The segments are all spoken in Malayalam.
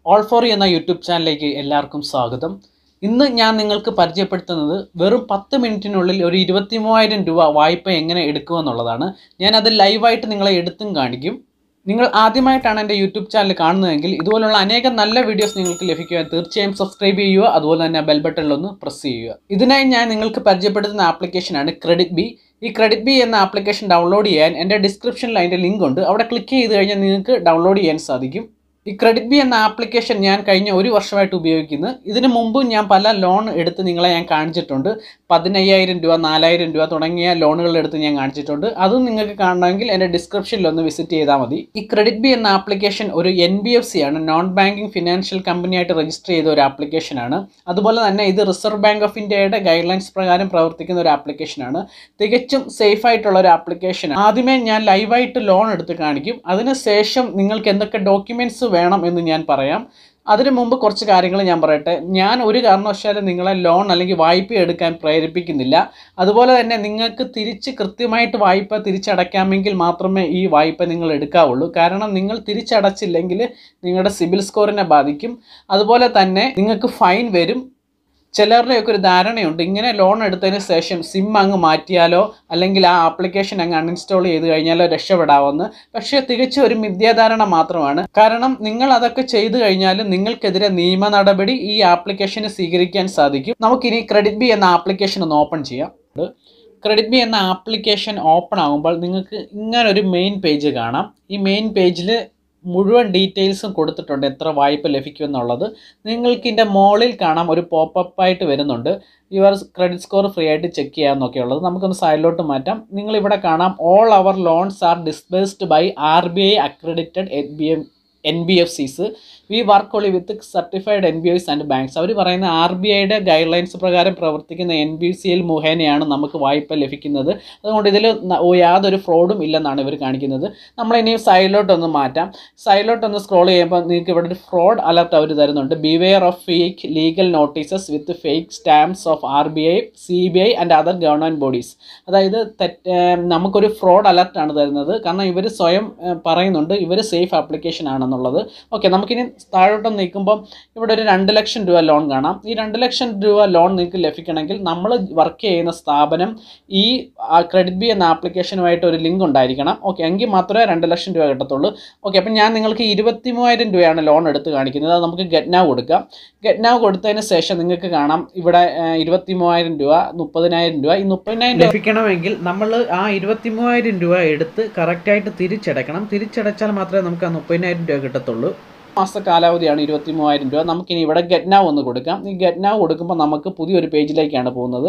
ഓൾ ഫോർ എന്ന യൂട്യൂബ് ചാനലിലേക്ക് എല്ലാവർക്കും സ്വാഗതം ഇന്ന് ഞാൻ നിങ്ങൾക്ക് പരിചയപ്പെടുത്തുന്നത് വെറും പത്ത് മിനിറ്റിനുള്ളിൽ ഒരു ഇരുപത്തി മൂവായിരം രൂപ വായ്പ എങ്ങനെ എടുക്കുമെന്നുള്ളതാണ് ഞാൻ അത് ലൈവായിട്ട് നിങ്ങളെ എടുത്തും കാണിക്കും നിങ്ങൾ ആദ്യമായിട്ടാണ് എൻ്റെ യൂട്യൂബ് ചാനൽ കാണുന്നതെങ്കിൽ ഇതുപോലുള്ള അനേകം നല്ല വീഡിയോസ് നിങ്ങൾക്ക് ലഭിക്കുവാൻ തീർച്ചയായും സബ്സ്ക്രൈബ് ചെയ്യുക അതുപോലെ തന്നെ ബെൽ ബട്ടണിലൊന്ന് പ്രസ് ചെയ്യുക ഇതിനായി ഞാൻ നിങ്ങൾക്ക് പരിചയപ്പെടുത്തുന്ന ആപ്ലിക്കേഷനാണ് ക്രെഡിറ്റ് ബി ഈ ക്രെഡിറ്റ് ബി എന്ന ആപ്ലിക്കേഷൻ ഡൗൺലോഡ് ചെയ്യാൻ എൻ്റെ ഡിസ്ക്രിപ്ഷനിൽ അതിൻ്റെ ലിങ്ക് ഉണ്ട് അവിടെ ക്ലിക്ക് ചെയ്ത് കഴിഞ്ഞാൽ നിങ്ങൾക്ക് ഡൗൺലോഡ് ചെയ്യാൻ സാധിക്കും ഈ ക്രെഡിറ്റ് ബി എന്ന ആപ്ലിക്കേഷൻ ഞാൻ കഴിഞ്ഞ ഒരു വർഷമായിട്ട് ഉപയോഗിക്കുന്നു ഇതിനു മുമ്പും ഞാൻ പല ലോൺ എടുത്ത് നിങ്ങളെ ഞാൻ കാണിച്ചിട്ടുണ്ട് പതിനയ്യായിരം രൂപ നാലായിരം രൂപ തുടങ്ങിയ ലോണുകൾ എടുത്ത് ഞാൻ കാണിച്ചിട്ടുണ്ട് അതും നിങ്ങൾക്ക് കാണണമെങ്കിൽ എൻ്റെ ഡിസ്ക്രിപ്ഷനിൽ ഒന്ന് വിസിറ്റ് ചെയ്താൽ മതി ഈ ക്രെഡിറ്റ് ബി എന്ന ആപ്ലിക്കേഷൻ ഒരു എൻ ബി എഫ് സി ആണ് നോൺ ബാങ്കിങ് ഫിനാൻഷ്യൽ കമ്പനിയായിട്ട് രജിസ്റ്റർ ചെയ്ത ഒരു ആപ്ലിക്കേഷനാണ് അതുപോലെ തന്നെ ഇത് റിസർവ് ബാങ്ക് ഓഫ് ഇന്ത്യയുടെ ഗൈഡ് ലൈൻസ് പ്രകാരം പ്രവർത്തിക്കുന്ന ഒരു ആപ്ലിക്കേഷനാണ് തികച്ചും സേഫ് ആയിട്ടുള്ള ഒരു ആപ്ലിക്കേഷൻ ആദ്യമേ ഞാൻ ലൈവായിട്ട് ലോൺ എടുത്ത് കാണിക്കും അതിനുശേഷം നിങ്ങൾക്ക് എന്തൊക്കെ ഡോക്യുമെൻറ്റ്സ് വേണം എന്ന് ഞാൻ പറയാം അതിനു മുമ്പ് കുറച്ച് കാര്യങ്ങൾ ഞാൻ പറയട്ടെ ഞാൻ ഒരു കാരണവശാലും നിങ്ങളെ ലോൺ അല്ലെങ്കിൽ വായ്പ എടുക്കാൻ പ്രേരിപ്പിക്കുന്നില്ല അതുപോലെ തന്നെ നിങ്ങൾക്ക് തിരിച്ച് കൃത്യമായിട്ട് വായ്പ തിരിച്ചടയ്ക്കാമെങ്കിൽ മാത്രമേ ഈ വായ്പ നിങ്ങൾ എടുക്കാവുള്ളൂ കാരണം നിങ്ങൾ തിരിച്ചടച്ചില്ലെങ്കിൽ നിങ്ങളുടെ സിബിൽ സ്കോറിനെ ബാധിക്കും അതുപോലെ തന്നെ നിങ്ങൾക്ക് ഫൈൻ വരും ചിലരുടെയൊക്കെ ഒരു ധാരണയുണ്ട് ഇങ്ങനെ ലോൺ എടുത്തതിന് ശേഷം സിം അങ്ങ് മാറ്റിയാലോ അല്ലെങ്കിൽ ആ ആപ്ലിക്കേഷൻ അങ്ങ് അൺഇൻസ്റ്റാൾ ചെയ്ത് കഴിഞ്ഞാലോ രക്ഷപ്പെടാമെന്ന് പക്ഷേ തികച്ചും ഒരു മിഥ്യാധാരണ മാത്രമാണ് കാരണം നിങ്ങൾ അതൊക്കെ ചെയ്തു കഴിഞ്ഞാൽ നിങ്ങൾക്കെതിരെ നിയമ നടപടി ഈ ആപ്ലിക്കേഷന് സ്വീകരിക്കാൻ സാധിക്കും നമുക്കിനി ക്രെഡിറ്റ് ബി എന്ന ആപ്ലിക്കേഷൻ ഒന്ന് ഓപ്പൺ ചെയ്യാം ക്രെഡിറ്റ് ബി എന്ന ആപ്ലിക്കേഷൻ ഓപ്പൺ ആകുമ്പോൾ നിങ്ങൾക്ക് ഇങ്ങനെ ഒരു മെയിൻ പേജ് കാണാം ഈ മെയിൻ പേജിൽ മുഴുവൻ ഡീറ്റെയിൽസും കൊടുത്തിട്ടുണ്ട് എത്ര വായ്പ ലഭിക്കുമെന്നുള്ളത് നിങ്ങൾക്ക് ഇതിൻ്റെ മുകളിൽ കാണാം ഒരു പോപ്പപ്പ് ആയിട്ട് വരുന്നുണ്ട് യുവർ ക്രെഡിറ്റ് സ്കോർ ഫ്രീ ആയിട്ട് ചെക്ക് ചെയ്യാമെന്നൊക്കെ ഉള്ളത് നമുക്കൊന്ന് സൈഡിലോട്ട് മാറ്റാം നിങ്ങൾ ഇവിടെ കാണാം all our loans are disbursed by R B I accredited N B M N B F Cs we work only with certified N B S and banks അവർ പറയുന്ന ആർ ബി ഐയുടെ ഗൈഡ് ലൈൻസ് പ്രകാരം പ്രവർത്തിക്കുന്ന എൻ ബി സി എൽ മുഖേനയാണ് നമുക്ക് വായ്പ ലഭിക്കുന്നത് അതുകൊണ്ട് ഇതിൽ യാതൊരു ഫ്രോഡും ഇല്ലെന്നാണ് ഇവർ കാണിക്കുന്നത് നമ്മൾ ഇനി സൈഡിലോട്ടൊന്ന് മാറ്റാം സൈഡിലോട്ടൊന്ന് സ്ക്രോൾ ചെയ്യുമ്പോൾ നിങ്ങൾക്ക് ഇവിടെ ഒരു ഫ്രോഡ് അലർട്ട് അവർ തരുന്നുണ്ട് beware of fake legal notices with fake stamps of R B I C B I and other government bodies അതായത് തെറ്റ് നമുക്കൊരു ഫ്രോഡ് അലർട്ടാണ് തരുന്നത് കാരണം ഇവർ സ്വയം പറയുന്നുണ്ട് ഇവർ സേഫ് ആപ്ലിക്കേഷൻ ആണെന്നുള്ളത് ഓക്കെ നമുക്കിനി താഴോട്ടൊന്ന് നിൽക്കുമ്പോൾ ഇവിടെ ഒരു രണ്ട് ലക്ഷം രൂപ ലോൺ കാണാം ഈ രണ്ട് ലക്ഷം രൂപ ലോൺ നിങ്ങൾക്ക് ലഭിക്കണമെങ്കിൽ നമ്മൾ വർക്ക് ചെയ്യുന്ന സ്ഥാപനം ഈ ക്രെഡിറ്റ് ബി എന്ന ആപ്ലിക്കേഷനുമായിട്ട് ഒരു ലിങ്ക് ഉണ്ടായിരിക്കണം ഓക്കെ എങ്കിൽ മാത്രമേ രണ്ട് ലക്ഷം രൂപ കിട്ടത്തുള്ളൂ ഓക്കെ അപ്പം ഞാൻ നിങ്ങൾക്ക് ഇരുപത്തി മൂവായിരം രൂപയാണ് ലോൺ എടുത്ത് കാണിക്കുന്നത് അത് നമുക്ക് ഗെറ്റ് നാവ് കൊടുക്കാം ഗെറ്റ് നാവ് കൊടുത്തതിന് ശേഷം നിങ്ങൾക്ക് കാണാം ഇവിടെ ഇരുപത്തി മൂവായിരം രൂപ മുപ്പതിനായിരം രൂപ ഈ മുപ്പതിനായിരം ലഭിക്കണമെങ്കിൽ നമ്മൾ ആ ഇരുപത്തി മൂവായിരം രൂപ എടുത്ത് കറക്റ്റായിട്ട് തിരിച്ചടയ്ക്കണം തിരിച്ചടച്ചാൽ മാത്രമേ നമുക്ക് ആ മുപ്പതിനായിരം രൂപ കിട്ടത്തുള്ളൂ മാസ കാലാവധിയാണ് ഇരുപത്തി മൂവായിരം രൂപ നമുക്കിനി ഇവിടെ ഗെറ്റ് നാവ് ഒന്ന് കൊടുക്കാം ഈ ഗെറ്റ് നാവ് കൊടുക്കുമ്പോൾ നമുക്ക് പുതിയൊരു പേജിലേക്കാണ് പോകുന്നത്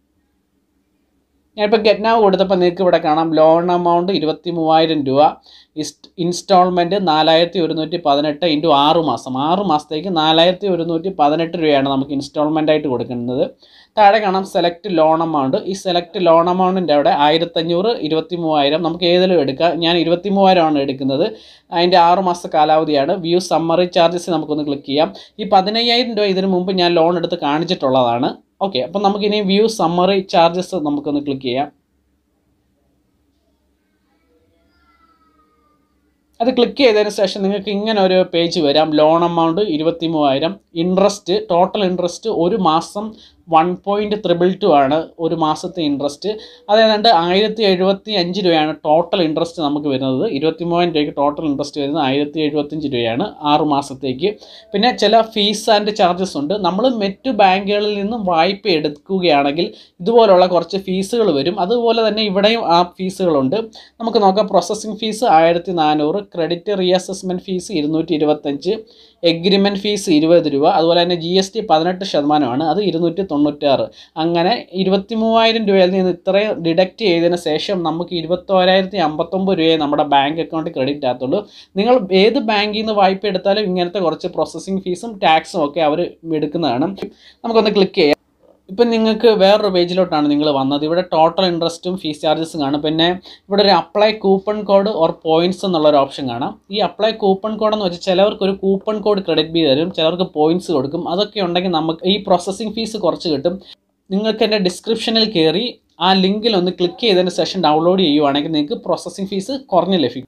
ഞാനിപ്പോൾ ഗെറ്റ് നാവ് കൊടുത്തപ്പോൾ നിങ്ങൾക്ക് ഇവിടെ കാണാം ലോൺ എമൗണ്ട് ഇരുപത്തി മൂവായിരം രൂപ ഇസ്റ്റ് ഇൻസ്റ്റാൾമെൻറ്റ് നാലായിരത്തി ഒരുന്നൂറ്റി പതിനെട്ട് ഇൻറ്റു ആറ് മാസം ആറ് മാസത്തേക്ക് നാലായിരത്തി ഒരുന്നൂറ്റി പതിനെട്ട് രൂപയാണ് നമുക്ക് ഇൻസ്റ്റാൾമെൻ്റ് ആയിട്ട് കൊടുക്കുന്നത് താഴെ കാണാം സെലക്ട് ലോൺ എമൗണ്ട് ഈ സെലക്ട് ലോൺ എമൗണ്ടിൻ്റെ അവിടെ ആയിരത്തഞ്ഞൂറ് ഇരുപത്തി മൂവായിരം നമുക്ക് ഏതിലും എടുക്കാം ഞാൻ ഇരുപത്തി മൂവായിരമാണ് എടുക്കുന്നത് അതിൻ്റെ ആറ് മാസ കാലാവധിയാണ് വ്യൂ സമ്മറി ചാർജസ് നമുക്കൊന്ന് ക്ലിക്ക് ചെയ്യാം ഈ പതിനയ്യായിരം രൂപ ഇതിനു മുമ്പ് ഞാൻ ലോൺ എടുത്ത് കാണിച്ചിട്ടുള്ളതാണ് ഓക്കെ അപ്പം നമുക്കിനി വ്യൂ സമ്മറി ചാർജസ് നമുക്കൊന്ന് ക്ലിക്ക് ചെയ്യാം അത് ക്ലിക്ക് ചെയ്തതിന് ശേഷം നിങ്ങൾക്ക് ഇങ്ങനെ ഒരു പേജ് വരാം ലോൺ എമൗണ്ട് ഇരുപത്തി മൂവായിരം ഇൻട്രസ്റ്റ് ടോട്ടൽ ഇൻട്രസ്റ്റ് ഒരു മാസം വൺ പോയിൻറ്റ് ത്രിബിൾ ടു ആണ് ഒരു മാസത്തെ ഇൻട്രസ്റ്റ് അത് ഏതാണ്ട് ആയിരത്തി എഴുപത്തി അഞ്ച് രൂപയാണ് ടോട്ടൽ ഇൻട്രസ്റ്റ് നമുക്ക് വരുന്നത് ഇരുപത്തി മൂവായിരം രൂപയ്ക്ക് ടോട്ടൽ ഇൻട്രസ്റ്റ് വരുന്നത് ആയിരത്തി എഴുപത്തഞ്ച് രൂപയാണ് ആറ് മാസത്തേക്ക് പിന്നെ ചില ഫീസ് ആൻഡ് ചാർജസ് ഉണ്ട് നമ്മൾ മറ്റു ബാങ്കുകളിൽ നിന്നും വായ്പ എടുക്കുകയാണെങ്കിൽ ഇതുപോലുള്ള കുറച്ച് ഫീസുകൾ വരും അതുപോലെ തന്നെ ഇവിടെയും ആ ഫീസുകളുണ്ട് നമുക്ക് നോക്കാം പ്രോസസ്സിംഗ് ഫീസ് ആയിരത്തി നാനൂറ് ക്രെഡിറ്റ് റീഅസസ്മെൻറ്റ് ഫീസ് ഇരുന്നൂറ്റി ഇരുപത്തഞ്ച് എഗ്രിമെൻറ്റ് ഫീസ് ഇരുപത് രൂപ അതുപോലെ തന്നെ ജി എസ് ടി പതിനെട്ട് ശതമാനമാണ് അത് ഇരുന്നൂറ്റി തൊണ്ണൂറ്റാറ് അങ്ങനെ ഇരുപത്തി മൂവായിരം രൂപയിൽ നിന്ന് ഇത്രയും ഡിഡക്റ്റ് ചെയ്തതിന് ശേഷം നമുക്ക് ഇരുപത്തോരായിരത്തി അമ്പത്തൊമ്പത് രൂപയെ നമ്മുടെ ബാങ്ക് അക്കൗണ്ടിൽ ക്രെഡിറ്റ് ആകത്തുള്ളൂ നിങ്ങൾ ഏത് ബാങ്കിൽ നിന്ന് വായ്പ എടുത്താലും ഇങ്ങനത്തെ കുറച്ച് പ്രോസസ്സിംഗ് ഫീസും ടാക്സും ഒക്കെ അവർ എടുക്കുന്നതാണ് നമുക്കൊന്ന് ക്ലിക്ക് ചെയ്യാം ഇപ്പം നിങ്ങൾക്ക് വേറൊരു പേജിലോട്ടാണ് നിങ്ങൾ വന്നത് ഇവിടെ ടോട്ടൽ ഇൻട്രസ്റ്റും ഫീസ് ചാർജസും കാണും പിന്നെ ഇവിടെ ഒരു apply coupon code or points എന്നുള്ള ഒരു ഓപ്ഷൻ കാണാം ഈ അപ്ലൈ കൂപ്പൺ കോഡ് എന്ന് വെച്ചാൽ ചിലവർക്ക് ഒരു കൂപ്പൺ കോഡ് ക്രെഡിറ്റ് ബി തരും ചിലർക്ക് പോയിന്റ്സ് കൊടുക്കും അതൊക്കെ ഉണ്ടെങ്കിൽ നമുക്ക് ഈ പ്രോസസ്സിംഗ് ഫീസ് കുറച്ച് കിട്ടും നിങ്ങൾക്ക് എൻ്റെ ഡിസ്ക്രിപ്ഷനിൽ കയറി ആ ലിങ്കിൽ ഒന്ന് ക്ലിക്ക് ചെയ്തതിന് ശേഷം ഡൗൺലോഡ് ചെയ്യുവാണെങ്കിൽ നിങ്ങൾക്ക് പ്രോസസ്സിംഗ് ഫീസ് കുറഞ്ഞ് ലഭിക്കും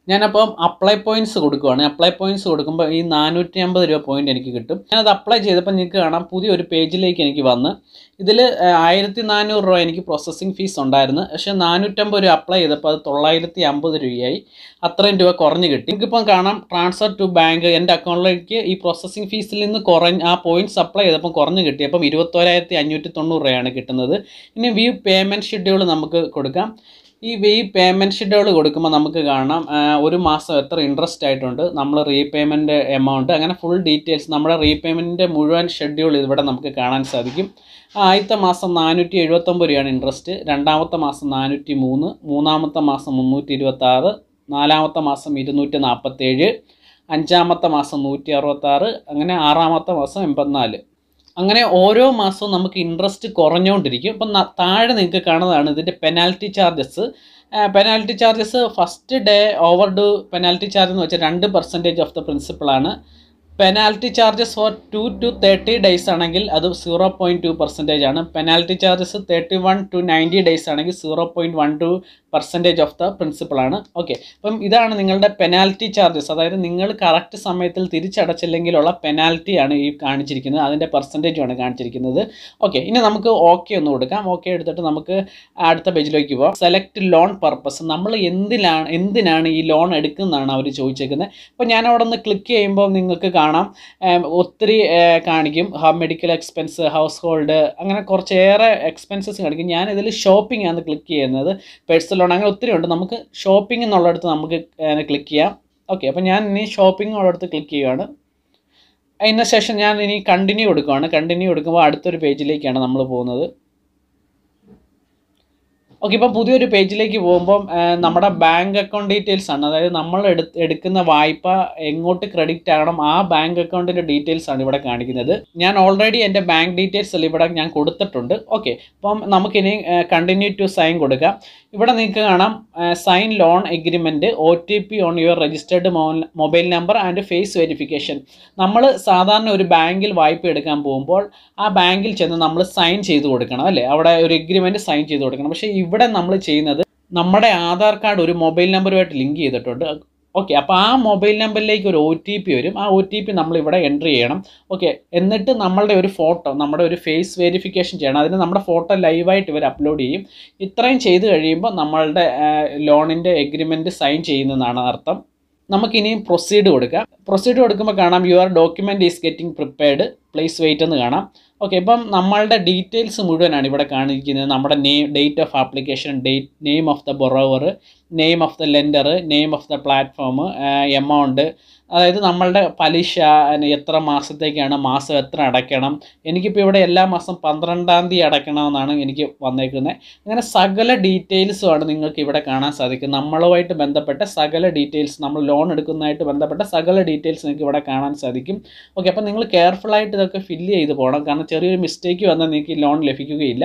ഞാനപ്പം അപ്ലൈ പോയിന്റ്സ് കൊടുക്കുവാണ് അപ്ലൈ പോയിന്റ്സ് കൊടുക്കുമ്പോൾ ഈ നാനൂറ്റി അമ്പത് രൂപ പോയിന്റ് എനിക്ക് കിട്ടും ഞാനത് അപ്ലൈ ചെയ്തപ്പോൾ നിങ്ങൾക്ക് കാണാം പുതിയൊരു പേജിലേക്ക് എനിക്ക് വന്ന് ഇതിൽ ആയിരത്തി നാനൂറ് രൂപ എനിക്ക് പ്രോസസ്സിംഗ് ഫീസ് ഉണ്ടായിരുന്നു പക്ഷേ നാനൂറ്റമ്പത് രൂപ അപ്ലൈ ചെയ്തപ്പോൾ അത് തൊള്ളായിരത്തി അമ്പത് രൂപയായി അത്രയും രൂപ കുറഞ്ഞ് കിട്ടി നിങ്ങൾക്കിപ്പം കാണാം ട്രാൻസ്ഫർ ടു ബാങ്ക് എൻ്റെ അക്കൗണ്ടിലേക്ക് ഈ പ്രോസസ്സിംഗ് ഫീസിൽ നിന്ന് കുറഞ്ഞ് ആ പോയിന്റ്സ് അപ്ലൈ ചെയ്തപ്പോൾ കുറഞ്ഞ് കിട്ടി അപ്പം ഇരുപത്തോരായിരത്തി അഞ്ഞൂറ്റി തൊണ്ണൂറ് രൂപയാണ് കിട്ടുന്നത് ഇനി വ്യൂ പേയ്മെൻറ്റ് ഷെഡ്യൂൾ നമുക്ക് കൊടുക്കാം ഈ ഈ പേയ്മെൻറ്റ് ഷെഡ്യൂൾ കൊടുക്കുമ്പോൾ നമുക്ക് കാണാം ആ, ഒരു മാസം എത്ര ഇൻട്രസ്റ്റ് ആയിട്ടുണ്ട് നമ്മൾ റീപേയ്മെൻറ്റ് എമൗണ്ട് അങ്ങനെ ഫുൾ ഡീറ്റെയിൽസ് നമ്മുടെ റീപേയ്മെൻറ്റിൻ്റെ മുഴുവൻ ഷെഡ്യൂൾ ഇവിടെ നമുക്ക് കാണാൻ സാധിക്കും ആദ്യത്തെ മാസം നാനൂറ്റി എഴുപത്തൊമ്പത് രൂപയാണ് ഇൻട്രസ്റ്റ് രണ്ടാമത്തെ മാസം നാനൂറ്റി മൂന്ന് മൂന്നാമത്തെ മാസം മുന്നൂറ്റി ഇരുപത്താറ് നാലാമത്തെ മാസം ഇരുന്നൂറ്റി നാൽപ്പത്തേഴ് അഞ്ചാമത്തെ മാസം നൂറ്റി അറുപത്താറ് അങ്ങനെ ആറാമത്തെ മാസം എൺപത്തിനാല് അങ്ങനെ ഓരോ മാസവും നമുക്ക് ഇൻട്രസ്റ്റ് കുറഞ്ഞുകൊണ്ടിരിക്കും ഇപ്പം ന- താഴെ നിങ്ങൾക്ക് കാണുന്നതാണ് ഇതിൻ്റെ penalty charges penalty charges first day overdue penalty charge എന്ന് വെച്ചാൽ രണ്ട് പെർസെൻറ്റേജ് ഓഫ് ദ പ്രിൻസിപ്പിളാണ് penalty charges for two to thirty days ആണെങ്കിൽ അത് സീറോ പോയിൻറ്റ് ടു പെർസെൻറ്റേജ് ആണ് penalty charges thirty one to ninety days ആണെങ്കിൽ zero point one two percentage of the principal ആണ് ഓക്കെ അപ്പം ഇതാണ് നിങ്ങളുടെ പെനാൽറ്റി ചാർജസ് അതായത് നിങ്ങൾ കറക്റ്റ് സമയത്തിൽ തിരിച്ചടച്ചില്ലെങ്കിലുള്ള പെനാൽറ്റി ആണ് ഈ കാണിച്ചിരിക്കുന്നത് അതിൻ്റെ പെർസെൻറ്റേജും ആണ് കാണിച്ചിരിക്കുന്നത് ഓക്കെ ഇനി നമുക്ക് ഓക്കെ ഒന്ന് കൊടുക്കാം ഓക്കെ എടുത്തിട്ട് നമുക്ക് അടുത്ത പേജിലേക്ക് പോകാം സെലക്ട് ലോൺ പർപ്പസ് നമ്മൾ എന്തിനാണ് എന്തിനാണ് ഈ ലോൺ എടുക്കുന്നതാണ് അവർ ചോദിച്ചേക്കുന്നത് അപ്പോൾ ഞാൻ അവിടെ നിന്ന് ക്ലിക്ക് ചെയ്യുമ്പോൾ നിങ്ങൾക്ക് കാണാം ഏം, ഒത്തിരി ഏ, കാണിക്കും മെഡിക്കൽ എക്സ്പെൻസ് ഹൗസ് ഹോൾഡ് അങ്ങനെ കുറച്ചേറെ എക്സ്പെൻസസ് കാണിക്കും ഞാൻ ഇതിൽ ഷോപ്പിംഗ് ആണ് ക്ലിക്ക് ചെയ്യുന്നത് പേഴ്സണൽ ലോൺ അങ്ങനെ ഒത്തിരി ഉണ്ട് നമുക്ക് ഷോപ്പിംഗ് എന്നുള്ളിടത്ത് നമുക്ക് ക്ലിക്ക് ചെയ്യാം ഓക്കെ അപ്പോൾ ഞാൻ ഇനി ഷോപ്പിംഗ് ഉള്ളിടത്ത് ക്ലിക്ക് ചെയ്യുകയാണ് അതിന് ശേഷം ഞാൻ ഇനി കണ്ടിന്യൂ കൊടുക്കുകയാണ് കണ്ടിന്യൂ കൊടുക്കുമ്പോൾ അടുത്തൊരു പേജിലേക്കാണ് നമ്മൾ പോകുന്നത് ഓക്കെ ഇപ്പം പുതിയൊരു പേജിലേക്ക് പോകുമ്പം ആ, നമ്മുടെ ബാങ്ക് അക്കൗണ്ട് ഡീറ്റെയിൽസ് ആണ് അതായത് നമ്മൾ എടു എടുക്കുന്ന വായ്പ എങ്ങോട്ട് ക്രെഡിറ്റ് ആകണം ആ ബാങ്ക് അക്കൗണ്ടിൻ്റെ ഡീറ്റെയിൽസ് ആണ് ഇവിടെ കാണിക്കുന്നത് ഞാൻ ഓൾറെഡി എൻ്റെ ബാങ്ക് ഡീറ്റെയിൽസ് എല്ലാം ഇവിടെ ഞാൻ കൊടുത്തിട്ടുണ്ട് ഓക്കെ അപ്പം നമുക്കിനി കണ്ടിന്യൂ ടു സൈൻ കൊടുക്കാം ഇവിടെ നിങ്ങൾക്ക് കാണാം sign loan agreement O T P on your registered mobile number and face verification നമ്മൾ സാധാരണ ഒരു ബാങ്കിൽ വായ്പ എടുക്കാൻ പോകുമ്പോൾ ആ ബാങ്കിൽ ചെന്ന് നമ്മൾ സൈൻ ചെയ്ത് കൊടുക്കണം അല്ലേ അവിടെ ഒരു എഗ്രിമെൻറ്റ് സൈൻ ചെയ്ത് കൊടുക്കണം പക്ഷേ ഇവിടെ നമ്മൾ ചെയ്യുന്നത് നമ്മുടെ ആധാർ കാർഡ് ഒരു മൊബൈൽ നമ്പറുമായിട്ട് ലിങ്ക് ചെയ്തിട്ടുണ്ട് ഓക്കെ അപ്പോൾ ആ മൊബൈൽ നമ്പറിലേക്ക് ഒരു ഒ ടി പി വരും ആ ഒ ടി പി നമ്മൾ ഇവിടെ എൻ്റർ ചെയ്യണം ഓക്കെ എന്നിട്ട് നമ്മളുടെ ഒരു ഫോട്ടോ നമ്മുടെ ഒരു ഫേസ് വെരിഫിക്കേഷൻ ചെയ്യണം അതിന് നമ്മുടെ ഫോട്ടോ ലൈവായിട്ട് ഇവർ അപ്ലോഡ് ചെയ്യും ഇത്രയും ചെയ്ത് കഴിയുമ്പോൾ നമ്മളുടെ ലോണിൻ്റെ എഗ്രിമെൻറ്റ് സൈൻ ചെയ്യുന്നതാണ് അർത്ഥം നമുക്കിനി പ്രൊസീഡ് കൊടുക്കാം പ്രൊസീഡ് കൊടുക്കുമ്പോൾ കാണാം your document is getting prepared please wait എന്ന് കാണാം ഓക്കെ ഇപ്പം നമ്മളുടെ ഡീറ്റെയിൽസ് മുഴുവനാണ് ഇവിടെ കാണിക്കുന്നത് നമ്മുടെ name date of application date name of the borrower name of the lender name of the platform amount അതായത് നമ്മളുടെ പലിശ അതിന് എത്ര മാസത്തേക്കാണ് മാസം എത്ര അടയ്ക്കണം എനിക്കിപ്പോൾ ഇവിടെ എല്ലാ മാസം പന്ത്രണ്ടാം തീയതി അടയ്ക്കണമെന്നാണ് എനിക്ക് വന്നേക്കുന്നത് അങ്ങനെ സകല ഡീറ്റെയിൽസുമാണ് നിങ്ങൾക്ക് ഇവിടെ കാണാൻ സാധിക്കും നമ്മളുമായിട്ട് ബന്ധപ്പെട്ട സകല ഡീറ്റെയിൽസ് നമ്മൾ ലോൺ എടുക്കുന്നതായിട്ട് ബന്ധപ്പെട്ട സകല ഡീറ്റെയിൽസ് നിങ്ങൾക്ക് ഇവിടെ കാണാൻ സാധിക്കും ഓക്കെ അപ്പോൾ നിങ്ങൾ കെയർഫുള്ളായിട്ട് ഇതൊക്കെ ഫില്ല് ചെയ്ത് പോകണം കാരണം ചെറിയൊരു മിസ്റ്റേക്ക് വന്നാൽ നിങ്ങൾക്ക് ഈ ലോൺ ലഭിക്കുകയില്ല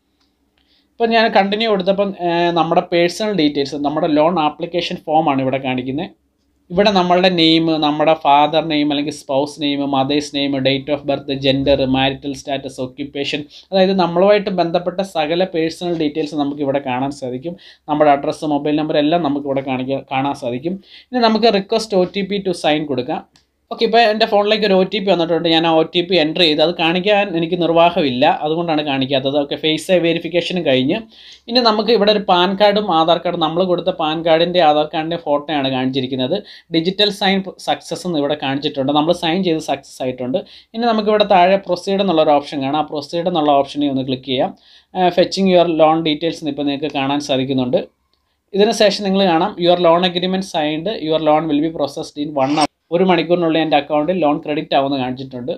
ഇപ്പം ഞാൻ കണ്ടിന്യൂ കൊടുത്തപ്പം ഏർ, നമ്മുടെ പേഴ്സണൽ ഡീറ്റെയിൽസ് നമ്മുടെ ലോൺ ആപ്ലിക്കേഷൻ ഫോമാണ് ഇവിടെ കാണിക്കുന്നത് ഇവിടെ നമ്മളുടെ നെയിം നമ്മുടെ ഫാദർ നെയിം അല്ലെങ്കിൽ spouse name mother's name date of birth gender marital status occupation അതായത് നമ്മളുമായിട്ട് ബന്ധപ്പെട്ട സകല പേഴ്സണൽ ഡീറ്റെയിൽസ് നമുക്ക് ഇവിടെ കാണാൻ സാധിക്കും നമ്മുടെ അഡ്രസ്സ് മൊബൈൽ നമ്പർ എല്ലാം നമുക്ക് ഇവിടെ കാണിക്കാൻ കാണാൻ സാധിക്കും ഇനി നമുക്ക് request O T P to sign കൊടുക്കാം ഓക്കെ ഇപ്പോൾ എൻ്റെ ഫോണിലേക്ക് ഒരു ഒ ടി പി വന്നിട്ടുണ്ട് ഞാൻ ആ ഒ ടി പി എൻ്റർ ചെയ്ത് അത് കാണിക്കാൻ എനിക്ക് നിർവാഹമില്ല അതുകൊണ്ടാണ് കാണിക്കാത്തത് ഓക്കെ ഫേസ് വെരിഫിക്കേഷനും കഴിഞ്ഞ് ഇനി നമുക്ക് ഇവിടെ ഒരു പാൻ കാർഡും ആധാർ കാർഡും നമ്മൾ കൊടുത്ത പാൻ കാർഡിൻ്റെ ആധാർ കാർഡിൻ്റെ ഫോട്ടോയാണ് കാണിച്ചിരിക്കുന്നത് ഡിജിറ്റൽ സൈൻ സക്സസ് എന്ന് ഇവിടെ കാണിച്ചിട്ടുണ്ട് നമ്മൾ സൈൻ ചെയ്ത് സക്സസ് ആയിട്ടുണ്ട് ഇനി നമുക്ക് ഇവിടെ താഴെ പ്രൊസീഡ് എന്നുള്ള ഒരു ഓപ്ഷൻ കാണാം ആ പ്രൊസീഡ് എന്നുള്ള ഓപ്ഷനിൽ ഒന്ന് ക്ലിക്ക് ചെയ്യാം ഫെച്ചിങ് യുവർ ലോൺ ഡീറ്റെയിൽസ് ഇപ്പോൾ നിങ്ങൾക്ക് കാണാൻ സാധിക്കുന്നുണ്ട് ഇതിന് ശേഷം നിങ്ങൾ കാണാം your loan agreement signed your loan will be processed in one ഒരു മണിക്കൂറിനുള്ളിൽ എൻ്റെ അക്കൗണ്ടിൽ ലോൺ ക്രെഡിറ്റ് ആവുമെന്ന് കാണിച്ചിട്ടുണ്ട്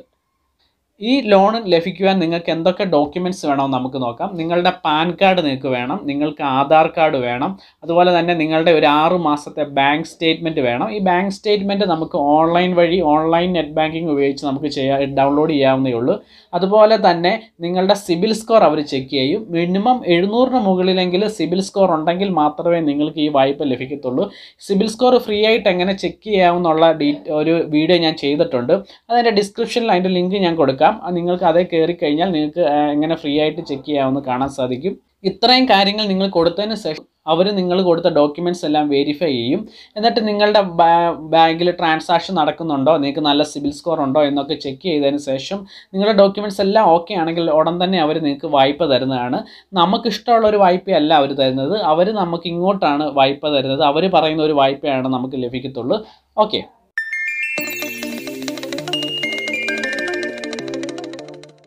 ഈ ലോൺ ലഭിക്കുവാൻ നിങ്ങൾക്ക് എന്തൊക്കെ ഡോക്യുമെൻറ്റ്സ് വേണമെന്ന് നമുക്ക് നോക്കാം നിങ്ങളുടെ പാൻ കാർഡ് നിങ്ങൾക്ക് വേണം നിങ്ങൾക്ക് ആധാർ കാർഡ് വേണം അതുപോലെ തന്നെ നിങ്ങളുടെ ഒരു ആറ് മാസത്തെ ബാങ്ക് സ്റ്റേറ്റ്മെൻറ്റ് വേണം ഈ ബാങ്ക് സ്റ്റേറ്റ്മെൻറ്റ് നമുക്ക് ഓൺലൈൻ വഴി ഓൺലൈൻ നെറ്റ് ബാങ്കിങ് ഉപയോഗിച്ച് നമുക്ക് ചെയ്യാ ഡൗൺലോഡ് ചെയ്യാവുന്നേ ഉള്ളൂ അതുപോലെ തന്നെ നിങ്ങളുടെ സിബിൽ സ്കോർ അവർ ചെക്ക് ചെയ്യും മിനിമം എഴുന്നൂറിന് മുകളിലെങ്കിൽ സിബിൽ സ്കോർ ഉണ്ടെങ്കിൽ മാത്രമേ നിങ്ങൾക്ക് ഈ വായ്പ ലഭിക്കത്തുള്ളൂ സിബിൽ സ്കോർ ഫ്രീ ആയിട്ട് എങ്ങനെ ചെക്ക് ചെയ്യാമെന്നുള്ള ഡീ ഒരു വീഡിയോ ഞാൻ ചെയ്തിട്ടുണ്ട് അതിൻ്റെ ഡിസ്ക്രിപ്ഷനിൽ അതിൻ്റെ ലിങ്ക് ഞാൻ കൊടുക്കാം അത് നിങ്ങൾക്ക് അതേ കയറി കഴിഞ്ഞാൽ നിങ്ങൾക്ക് ആ, എങ്ങനെ ഫ്രീ ആയിട്ട് ചെക്ക് ചെയ്യാമെന്ന് കാണാൻ സാധിക്കും ഇത്രയും കാര്യങ്ങൾ നിങ്ങൾ കൊടുത്തതിന് ശേഷം അവർ നിങ്ങൾ കൊടുത്ത ഡോക്യുമെൻറ്റ്സ് എല്ലാം വെരിഫൈ ചെയ്യും എന്നിട്ട് നിങ്ങളുടെ ബാങ്കിൽ ട്രാൻസാക്ഷൻ നടക്കുന്നുണ്ടോ നിങ്ങൾക്ക് നല്ല സിബിൽ സ്കോർ ഉണ്ടോ എന്നൊക്കെ ചെക്ക് ചെയ്തതിന് ശേഷം നിങ്ങളുടെ ഡോക്യുമെൻറ്റ്സ് എല്ലാം ഓക്കെ ആണെങ്കിൽ ഉടൻ തന്നെ അവർ നിങ്ങൾക്ക് വായ്പ തരുന്നതാണ് നമുക്ക് ഇഷ്ടമുള്ള ഒരു വായ്പയല്ല അവർ തരുന്നത് അവർ നമുക്ക് ഇങ്ങോട്ടാണ് വായ്പ തരുന്നത് അവർ പറയുന്ന ഒരു വായ്പയാണ് നമുക്ക് ലഭിക്കത്തുള്ളൂ ഓക്കെ